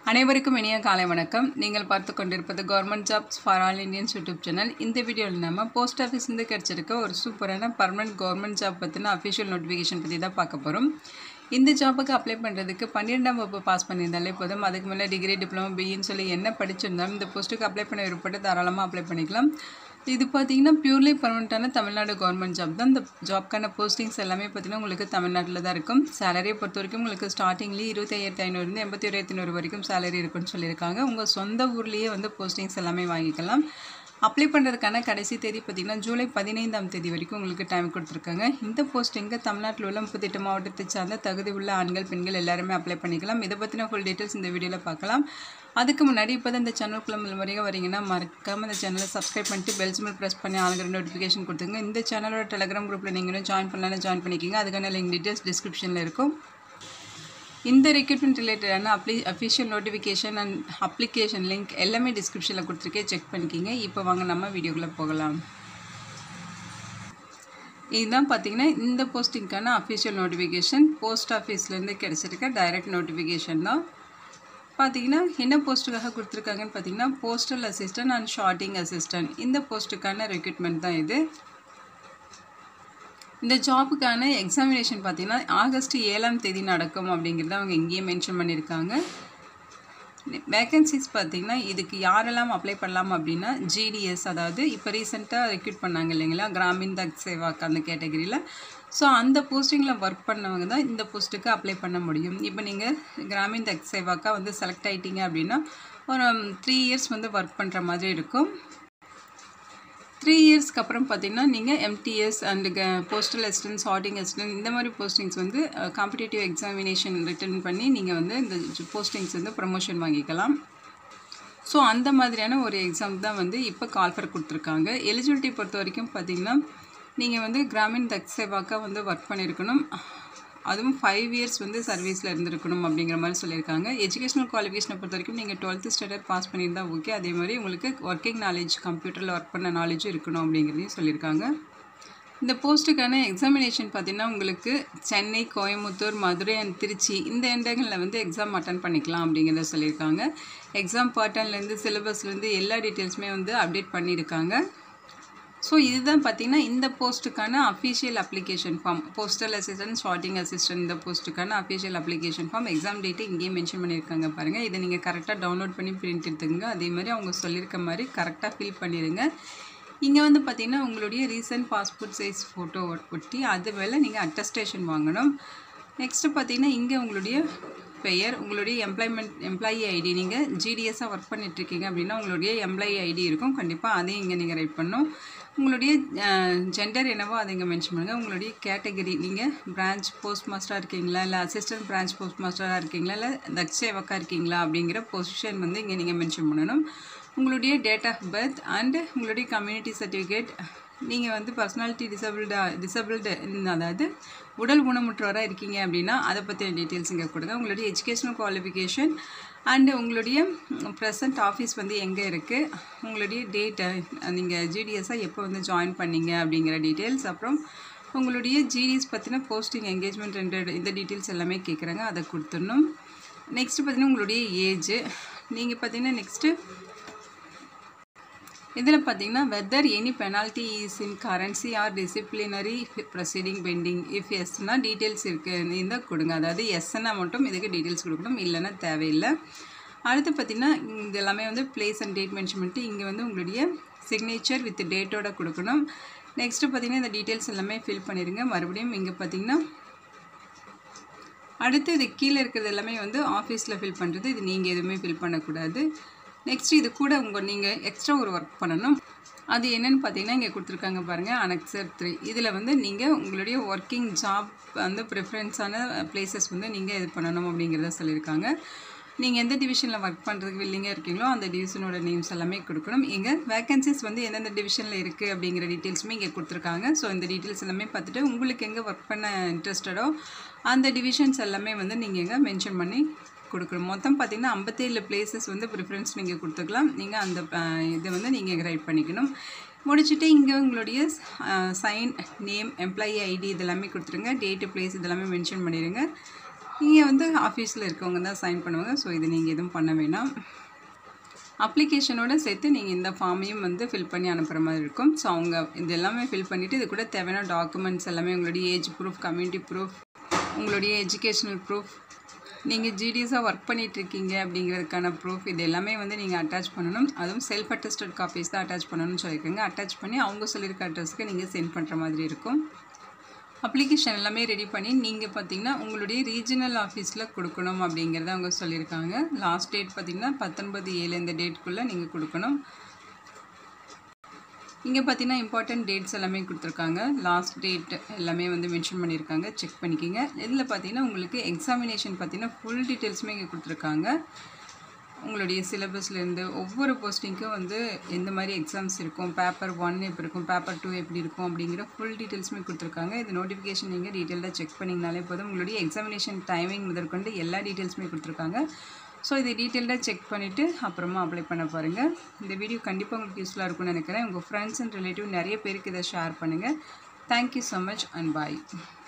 அனைவருக்கும் இனிய காலை வணக்கம் நீங்கள் பார்த்து கொண்டிருப்பது government jobs for all Indians YouTube channel இந்த வீடியோவில் நம்ம போஸ்ட் ஆஃபீஸ்லேருந்து கிடச்சிருக்க ஒரு சூப்பரான பர்மனெண்ட் கவர்மெண்ட் ஜாப் பற்றின அஃபிஷியல் நோட்டிஃபிகேஷன் பற்றி தான் பார்க்க போகிறோம் இந்த ஜாபுக்கு அப்ளை பண்ணுறதுக்கு பன்னிரெண்டாம் வகுப்பு பாஸ் பண்ணியிருந்தாலே போதும் அதுக்கு மேலே டிகிரி டிப்ளமோ பிஇன்னு சொல்லி என்ன படிச்சிருந்தாலும் இந்த போஸ்ட்டுக்கு அப்ளை பண்ண விருப்பப்பட்டு தாராளமாக அப்ளை பண்ணிக்கலாம் இது பார்த்தீங்கன்னா பியூர்லி பர்மனெண்ட்டான தமிழ்நாடு கவர்மெண்ட் ஜாப் தான் இந்த ஜாப்க்கான போஸ்டிங்ஸ் எல்லாமே பார்த்தீங்கன்னா உங்களுக்கு தமிழ்நாட்டில் தான் இருக்கும் சேலரியை பொறுத்த வரைக்கும் உங்களுக்கு ஸ்டார்டிங்லேயே இருபத்தையாயிரத்தி ஐநூறுலேருந்து எண்பத்தி ஓராயிரத்தி ஐநூறு வரைக்கும் சேலரி இருக்குன்னு சொல்லியிருக்காங்க உங்கள் சொந்த ஊர்லேயே வந்து போஸ்டிங்ஸ் எல்லாமே வாங்கிக்கலாம் அப்ளை பண்ணுறதுக்கான கடைசி தேதி பார்த்திங்கன்னா ஜூலை பதினைந்தாம் தேதி வரைக்கும் உங்களுக்கு டைம் கொடுத்துருக்காங்க இந்த போஸ்டிங்கு தமிழ்நாட்டில் உள்ள முப்பத்தெட்டு மாவட்டத்தை சார்ந்த தகுதி உள்ள ஆண்கள் பெண்கள் எல்லாருமே அப்ளை பண்ணிக்கலாம் இதை பற்றின ஃபுல் டீட்டெயில்ஸ் இந்த வீடியோவில் பார்க்கலாம் அதுக்கு முன்னாடி இப்போ தான் இந்த சேனலுக்குள்ள முதல் முறையாக வரீங்கன்னா மறக்காமல் இந்த சேனலை சப்ஸ்கிரைப் பண்ணிட்டு பெல் சிம்பிள் ப்ரெஸ் பண்ணி ஆளுங்கிற நோட்டிஃபிகேஷன் கொடுத்துங்க இந்த சேனலோட டெலிகிராம் குரூப்பில் நீங்களும் ஜாயின் பண்ணலாம்னு ஜாயின் பண்ணிக்கிங்க அதுக்கான லிங்க் டீட்டெயில்ஸ் டிஸ்கிரிப்ஷனில் இருக்கும் இந்த ரெக்ரூட்மெண்ட் ரிலேட்டடான அப்ளி official notification and application link எல்லாமே டிஸ்கிரிப்ஷனில் கொடுத்துருக்கேன் செக் பண்ணிக்கிங்க இப்போ வாங்க நம்ம வீடியோக்குள்ளே போகலாம் இதுதான் பார்த்தீங்கன்னா இந்த போஸ்டிங்க்கான அஃபிஷியல் நோட்டிஃபிகேஷன் போஸ்ட் ஆஃபீஸ்லேருந்து கிடச்சிருக்க டைரக்ட் நோட்டிஃபிகேஷன் தான் பார்த்தீங்கன்னா என்ன போஸ்ட்டுக்காக கொடுத்துருக்காங்கன்னு பார்த்தீங்கன்னா postal assistant and sorting assistant இந்த போஸ்ட்டுக்கான ரெக்ரூட்மெண்ட் தான் இது இந்த ஜாபுக்கான எக்ஸாமினேஷன் பார்த்தீங்கன்னா ஆகஸ்ட் ஏழாம் தேதி நடக்கும் அப்படிங்கிறத அவங்க இங்கேயே மென்ஷன் பண்ணியிருக்காங்க வேக்கன்சிஸ் பார்த்தீங்கன்னா இதுக்கு யாரெல்லாம் அப்ளை பண்ணலாம் அப்படின்னா ஜிடிஎஸ் அதாவது இப்போ ரீசெண்டாக ரெக்ரூட் பண்ணாங்க இல்லைங்களா கிராமின் தக் சேவாக் அந்த கேட்டகரியில் ஸோ அந்த போஸ்டிங்கில் ஒர்க் பண்ணவங்க தான் இந்த போஸ்ட்டுக்கு அப்ளை பண்ண முடியும் இப்போ நீங்கள் கிராமின் தக் சேவாக்கா வந்து செலக்ட் ஆகிட்டீங்க அப்படின்னா ஒரு த்ரீ இயர்ஸ் வந்து ஒர்க் பண்ணுற மாதிரி இருக்கும் த்ரீ இயர்ஸ்க்கு அப்புறம் பார்த்தீங்கன்னா நீங்கள் எம்டிஎஸ் அண்டு க போஸ்டல் அசிஸ்டன்ட் சார்ட்டிங் அசிஸ்டன்ட் இந்த மாதிரி போஸ்டிங்ஸ் வந்து காம்படிட்டிவ் எக்ஸாமினேஷன் ரிட்டர்ன் பண்ணி நீங்கள் வந்து இந்த போஸ்டிங்ஸ் வந்து ப்ரமோஷன் வாங்கிக்கலாம் ஸோ அந்த மாதிரியான ஒரு எக்ஸாம் தான் வந்து இப்போ கால்ஃபர் கொடுத்துருக்காங்க எலிஜிபிலிட்டி பொறுத்த வரைக்கும் பார்த்தீங்கன்னா நீங்கள் வந்து கிராமின் தக் சேவாக்கா வந்து ஒர்க் பண்ணியிருக்கணும் அதுவும் ஃபைவ் இயர்ஸ் வந்து சர்வீஸில் இருந்திருக்கணும் அப்படிங்கிற மாதிரி சொல்லியிருக்காங்க எஜுகேஷனல் குவாலிஃபிகேஷனை பொறுத்த வரைக்கும் நீங்கள் டுவெல்த்து ஸ்டாண்டர்ட் பாஸ் பண்ணியிருந்தா ஓகே அதே மாதிரி உங்களுக்கு ஒர்க்கிங் நாலேஜ் கம்ப்யூட்டரில் ஒர்க் பண்ண நாலேஜும் இருக்கணும் அப்படிங்கிறதையும் சொல்லியிருக்காங்க இந்த போஸ்ட்டுக்கான எக்ஸாமினேஷன் பார்த்திங்கன்னா உங்களுக்கு சென்னை கோயம்புத்தூர் மதுரை அண்ட் திருச்சி இந்த இடங்களில் வந்து எக்ஸாம் அட்டன் பண்ணிக்கலாம் அப்படிங்கிறத சொல்லியிருக்காங்க எக்ஸாம் பேட்டர்ன்லேருந்து சிலபஸ்லேருந்து எல்லா டீட்டெயில்ஸுமே வந்து அப்டேட் பண்ணியிருக்காங்க ஸோ இதுதான் பார்த்தீங்கன்னா இந்த போஸ்ட்டுக்கான official application form postal assistant sorting assistant இந்த போஸ்ட்டுக்கான official application form exam date இங்கேயே மென்ஷன் பண்ணியிருக்காங்க பாருங்கள் இதை நீங்கள் கரெக்டாக டவுன்லோட் பண்ணி பிரிண்ட் எடுத்துங்க அதே மாதிரி அவங்க சொல்லியிருக்க மாதிரி கரெக்டாக ஃபில் பண்ணிடுங்க இங்கே வந்து பார்த்தீங்கன்னா உங்களுடைய ரீசன்ட் பாஸ்போர்ட் சைஸ் ஃபோட்டோ ஒட்டி அது மேலே நீங்கள் அட்டஸ்டேஷன் வாங்கணும் நெக்ஸ்ட்டு பார்த்தீங்கன்னா இங்கே உங்களுடைய பெயர் உங்களுடைய எம்ப்ளாய்மெண்ட் எம்ப்ளாயி ஐடி நீங்கள் ஜிடிஎஸ்ஸாக ஒர்க் பண்ணிட்டுருக்கீங்க அப்படின்னா உங்களுடைய எம்ப்ளாயி ஐடி இருக்கும் கண்டிப்பாக அதையும் இங்கே நீங்கள் ரைட் பண்ணணும் உங்களுடைய ஜெண்டர் என்னவோ அதை இங்கே மென்ஷன் பண்ணுங்கள் உங்களுடைய கேட்டகரி நீங்கள் பிரான்ச் போஸ்ட் மாஸ்டராக இருக்கீங்களா இல்லை அசிஸ்டன்ட் பிரான்ச் போஸ்ட் மாஸ்டராக இருக்கீங்களா இல்லை தக்ஷேவக்காக இருக்கீங்களா அப்படிங்கிற பொசிஷன் வந்து இங்கே நீங்கள் மென்ஷன் பண்ணணும் உங்களுடைய டேட் ஆஃப் பர்த் அண்டு உங்களுடைய கம்யூனிட்டி சர்டிஃபிகேட் நீங்கள் வந்து பர்சனாலிட்டி டிசபிள்டா டிசபிள்டு அதாவது உடல் ஊனமுற்றவராக இருக்கீங்க அப்படின்னா அதை பற்றின டீட்டெயில்ஸ் இங்கே கொடுங்க உங்களுடைய எஜுகேஷனல் குவாலிஃபிகேஷன் அண்டு உங்களுடைய ப்ரெசன்ட் ஆஃபீஸ் வந்து எங்கே இருக்குது உங்களுடைய டேட்டை நீங்கள் ஜிடிஎஸ்ஸாக எப்போ வந்து ஜாயின் பண்ணீங்க அப்படிங்கிற டீட்டெயில்ஸ் அப்புறம் உங்களுடைய ஜிடிஎஸ் பற்றின போஸ்டிங் என்கேஜ்மெண்ட் ரெண்டு இந்த டீட்டெயில்ஸ் எல்லாமே கேட்குறாங்க அதை கொடுத்துடணும் நெக்ஸ்ட்டு பார்த்தீங்கன்னா உங்களுடைய ஏஜு நீங்கள் பார்த்தீங்கன்னா நெக்ஸ்ட்டு இதில் பார்த்தீங்கன்னா whether any penalty is in currency or disciplinary proceeding pending if எஸ்னா டீட்டெயில்ஸ் இருக்குது இருந்தால் கொடுங்க அதாவது எஸ்ன்னா மட்டும் இதுக்கு டீட்டெயில்ஸ் கொடுக்கணும் இல்லைன்னா தேவையில்லை அடுத்து பார்த்திங்கன்னா இது எல்லாமே வந்து பிளேஸ் அண்ட் டேட் மென்ஷன் பண்ணிட்டு இங்கே வந்து உங்களுடைய சிக்னேச்சர் வித் டேட்டோட கொடுக்கணும் நெக்ஸ்ட்டு பார்த்திங்கன்னா இந்த டீட்டெயில்ஸ் எல்லாமே ஃபில் பண்ணிடுங்க மறுபடியும் இங்கே பார்த்திங்கன்னா அடுத்து இது கீழே இருக்கிறது எல்லாமே வந்து ஆஃபீஸில் ஃபில் பண்ணுறது இது நீங்கள் எதுவுமே ஃபில் பண்ணக்கூடாது நெக்ஸ்ட் இது கூட உங்கள் நீங்கள் எக்ஸ்ட்ரா ஒரு ஒர்க் பண்ணணும் அது என்னென்னு பார்த்தீங்கன்னா இங்கே கொடுத்துருக்காங்க பாருங்கள் அனெக்சர் த்ரீ இதில் வந்து நீங்கள் உங்களுடைய ஒர்க்கிங் ஜாப் வந்து ப்ரிஃபரன்ஸான பிளேசஸ் வந்து நீங்கள் இது பண்ணணும் அப்படிங்கிறத சொல்லியிருக்காங்க நீங்கள் எந்த டிவிஷனில் ஒர்க் பண்ணுறதுக்கு வில்லிங்க இருக்கீங்களோ அந்த டிவிஷனோட நேம்ஸ் எல்லாமே கொடுக்கணும் இங்கே வேகன்சிஸ் வந்து எந்தெந்த டிவிஷனில் இருக்குது அப்படிங்கிற டீட்டெயில்ஸுமே இங்கே கொடுத்துருக்காங்க ஸோ இந்த டீட்டெயில்ஸ் எல்லாமே பார்த்துட்டு உங்களுக்கு எங்கே ஒர்க் பண்ண இன்ட்ரெஸ்டடோ அந்த டிவிஷன்ஸ் எல்லாமே வந்து நீங்கள் எங்கே மென்ஷன் பண்ணி கொடுக்கணும் மொத்தம் பார்த்திங்கன்னா ஐம்பத்தேழு பிளேசஸ் வந்து ப்ரிஃபரன்ஸ் நீங்கள் கொடுத்துக்கலாம் நீங்கள் அந்த இதை வந்து நீங்கள் ரைட் பண்ணிக்கணும் முடிச்சுட்டு இங்கே உங்களுடைய சைன் நேம் எம்ப்ளாயி ஐடி இதெல்லாமே கொடுத்துருங்க டேட்டு பிளேஸ் இதெல்லாமே மென்ஷன் பண்ணிடுங்க இங்கே வந்து ஆஃபீஸில் இருக்கவங்க தான் சைன் பண்ணுவாங்க ஸோ இது நீங்கள் எதுவும் பண்ண வேணாம் அப்ளிகேஷனோட சேர்த்து நீங்கள் இந்த ஃபார்மையும் வந்து ஃபில் பண்ணி அனுப்புகிற மாதிரி இருக்கும் ஸோ அவங்க இது எல்லாமே ஃபில் பண்ணிவிட்டு இது கூட தேவையான டாக்குமெண்ட்ஸ் எல்லாமே உங்களுடைய ஏஜ் ப்ரூஃப் கம்யூனிட்டி ப்ரூஃப் உங்களுடைய எஜுகேஷ்னல் ப்ரூஃப் நீங்கள் ஜிடிஎஸாக ஒர்க் பண்ணிகிட்ருக்கீங்க அப்படிங்கிறதுக்கான ப்ரூஃப் இது எல்லாமே வந்து நீங்கள் அட்டாச் பண்ணணும் அதுவும் செல்ஃப் அட்டஸ்டட் காப்பீஸ் தான் அட்டாச் பண்ணணும்னு சொல்லியிருக்காங்க அட்டாச் பண்ணி அவங்க சொல்லியிருக்க அட்ரஸ்க்கு நீங்கள் சென்ட் பண்ணுற மாதிரி இருக்கும் அப்ளிகேஷன் எல்லாமே ரெடி பண்ணி நீங்கள் பார்த்தீங்கன்னா உங்களுடைய ரீஜனல் ஆஃபீஸில் கொடுக்கணும் அப்படிங்கிறத அவங்க சொல்லியிருக்காங்க லாஸ்ட் டேட் பார்த்தீங்கன்னா பத்தொன்பது ஏழு இந்த டேட்குள்ளே நீங்கள் கொடுக்கணும் இங்கே பார்த்தீங்கன்னா இம்பார்ட்டன்ட் டேட்ஸ் எல்லாமே கொடுத்துருக்காங்க லாஸ்ட் டேட் எல்லாமே வந்து மென்ஷன் பண்ணியிருக்காங்க செக் பண்ணிக்கிங்க இதில் பார்த்தீங்கன்னா உங்களுக்கு எக்ஸாமினேஷன் பார்த்தீங்கன்னா ஃபுல் டீட்டெயில்ஸுமே இங்கே கொடுத்துருக்காங்க உங்களுடைய சிலபஸ்லேருந்து ஒவ்வொரு போஸ்டிங்க்கும் வந்து எந்த மாதிரி எக்ஸாம்ஸ் இருக்கும் பேப்பர் ஒன் எப்படி இருக்கும் பேப்பர் டூ எப்படி இருக்கும் அப்படிங்கிற ஃபுல் டீட்டெயில்ஸுமே கொடுத்துருக்காங்க இது நோட்டிஃபிகேஷன் நீங்கள் டீட்டெயிலாக செக் பண்ணிங்கனாலே போதும் உங்களுடைய எக்ஸாமினேஷன் டைமிங் முதற்கொண்டு எல்லா டீட்டெயில்ஸுமே கொடுத்துருக்காங்க ஸோ இதை டீட்டெயிலாக செக் பண்ணிவிட்டு அப்புறமா அப்ளை பண்ண பாருங்கள் இந்த வீடியோ கண்டிப்பாக உங்களுக்கு யூஸ்ஃபுல்லாக இருக்கும்னு நினைக்கிறேன் உங்கள் ஃப்ரெண்ட்ஸ் அண்ட் ரிலேட்டிவ் நிறைய பேருக்கு இதை ஷேர் பண்ணுங்கள் thank you so much and bye